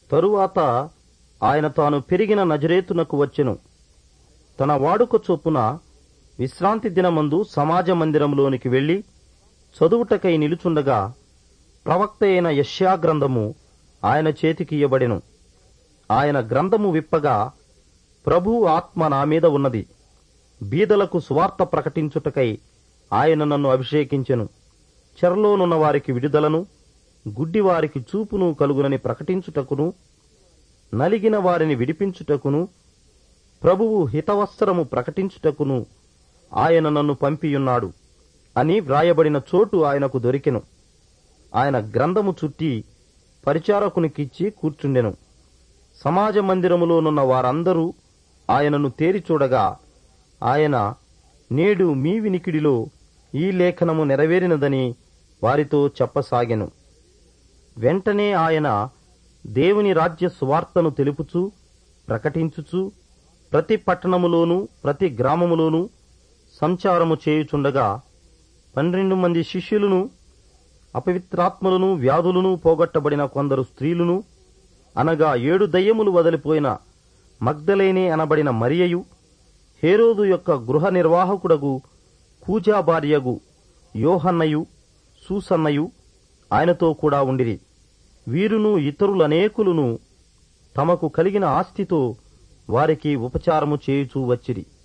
తరువాత ఆయన తాను పెరిగిన నజరేతునకు వచ్చెను తన వాడుక చొప్పున విశ్రాంతి దినమందు సమాజ మందిరంలోనికి వెళ్లి చదువుటకై నిలుచుండగా ప్రవక్త అయిన యష్యా గ్రంథము ఆయన చేతికి ఇయ్యబడెను ఆయన గ్రంథము విప్పగా ప్రభు ఆత్మ నా మీద ఉన్నది బీదలకు సువార్త ప్రకటించుటకై ఆయన నన్ను అభిషేకించెను చెరలోనున్న వారికి విడుదలను గుడ్డివారికి చూపును కలుగునని ప్రకటించుటకును నలిగిన వారిని విడిపించుటకును ప్రభువు హితవస్త్రము ప్రకటించుటకును ఆయన నన్ను పంపియున్నాడు అని వ్రాయబడిన చోటు ఆయనకు దొరికెను ఆయన గ్రంథము చుట్టి పరిచారకునికిచ్చి కూర్చుండెను సమాజ మందిరములోనున్న వారందరూ ఆయనను తేరి చూడగా ఆయన నేడు మీ వినికిడిలో ఈ లేఖనము నెరవేరినదని వారితో చెప్పసాగెను వెంటనే ఆయన దేవుని రాజ్య సువార్తను తెలుపుచూ ప్రకటించుచూ ప్రతి పట్టణములోనూ ప్రతి గ్రామములోనూ సంచారము చేయుచుండగా పన్నెండు మంది శిష్యులను అపవిత్రాత్మలను వ్యాధులను పోగొట్టబడిన కొందరు స్త్రీలను అనగా ఏడు దయ్యములు వదిలిపోయిన మగ్ధలేనే అనబడిన మరియయు హేరోదు యొక్క గృహ నిర్వాహకుడగు కూజా భార్యగు యోహన్నయు సూసన్నయు ఆయనతో కూడా ఉండిరి వీరును ఇతరులనేకులను తమకు కలిగిన ఆస్తితో వారికి ఉపచారము చేయుచూ వచ్చిరి